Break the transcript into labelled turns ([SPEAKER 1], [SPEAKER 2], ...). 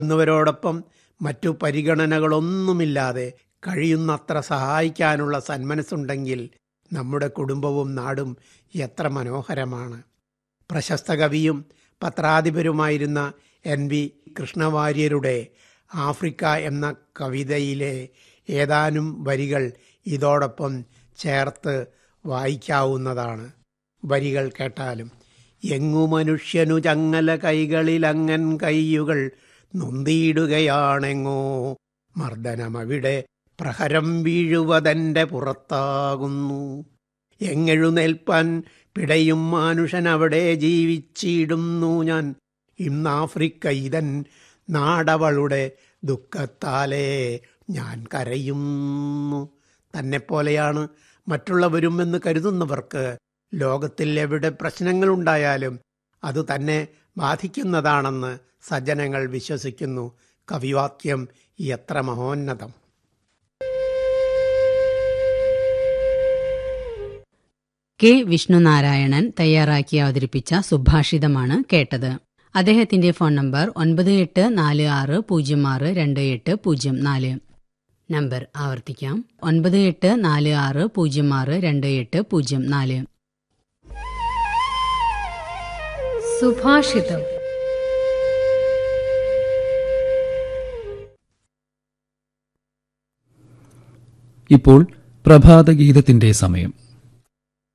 [SPEAKER 1] എന്നവരോടൊപ്പം മറ്റു പരിഗണനകളൊന്നുമില്ലാതെ കഴിയുന്നത്ര സഹായിക്കാനുള്ള സന്മനസ്സുണ്ടെങ്കിൽ നമ്മുടെ കുടുംബവും നാടും എത്ര മനോഹരമാണ് പ്രശസ്ത കവിയും പത്രാധിപരുമായിരുന്ന എൻ വി കൃഷ്ണവാര്യരുടെ ആഫ്രിക്ക എന്ന കവിതയിലെ ഏതാനും വരികൾ ഇതോടൊപ്പം ചേർത്ത് വായിക്കാവുന്നതാണ് വരികൾ കേട്ടാലും എങ്ങു മനുഷ്യനു ചങ്ങല കൈകളിൽ അങ്ങൻ കൈയുകൾ നൊന്തിയിടുകയാണെങ്ങോ മർദ്ദനമവിടെ പ്രഹരം വീഴുവതെന്റെ പുറത്താകുന്നു എങ്ങെഴുന്നേൽപ്പാൻ പിടയും മാനുഷൻ അവിടെ ജീവിച്ചിടുന്നു ഞാൻ ഇന്നാഫ്രിക്ക ഇതൻ നാടവളുടെ ദുഃഖത്താലേ ഞാൻ കരയുന്നു തന്നെപ്പോലെയാണ് മറ്റുള്ളവരും എന്ന് കരുതുന്നവർക്ക് ലോകത്തിൽ എവിടെ പ്രശ്നങ്ങളുണ്ടായാലും അത് തന്നെ ബാധിക്കുന്നതാണെന്ന് സജ്ജനങ്ങൾ വിശ്വസിക്കുന്നു കവിവാക്യം എത്ര മഹോന്നതം
[SPEAKER 2] കെ വിഷ്ണുനാരായണൻ തയ്യാറാക്കി അവതരിപ്പിച്ച സുഭാഷിതമാണ് കേട്ടത് അദ്ദേഹത്തിന്റെ ഫോൺ നമ്പർ ഒൻപത് എട്ട് നാല് ആറ് പൂജ്യം ആറ് രണ്ട് എട്ട് പൂജ്യം നാല് നമ്പർ ആവർത്തിക്കാം ഒൻപത് എട്ട് നാല് ആറ് പൂജ്യം ആറ് രണ്ട് എട്ട് പൂജ്യം നാല്
[SPEAKER 3] സുഭാഷിതം
[SPEAKER 4] ഇപ്പോൾ പ്രഭാതഗീതത്തിന്റെ സമയം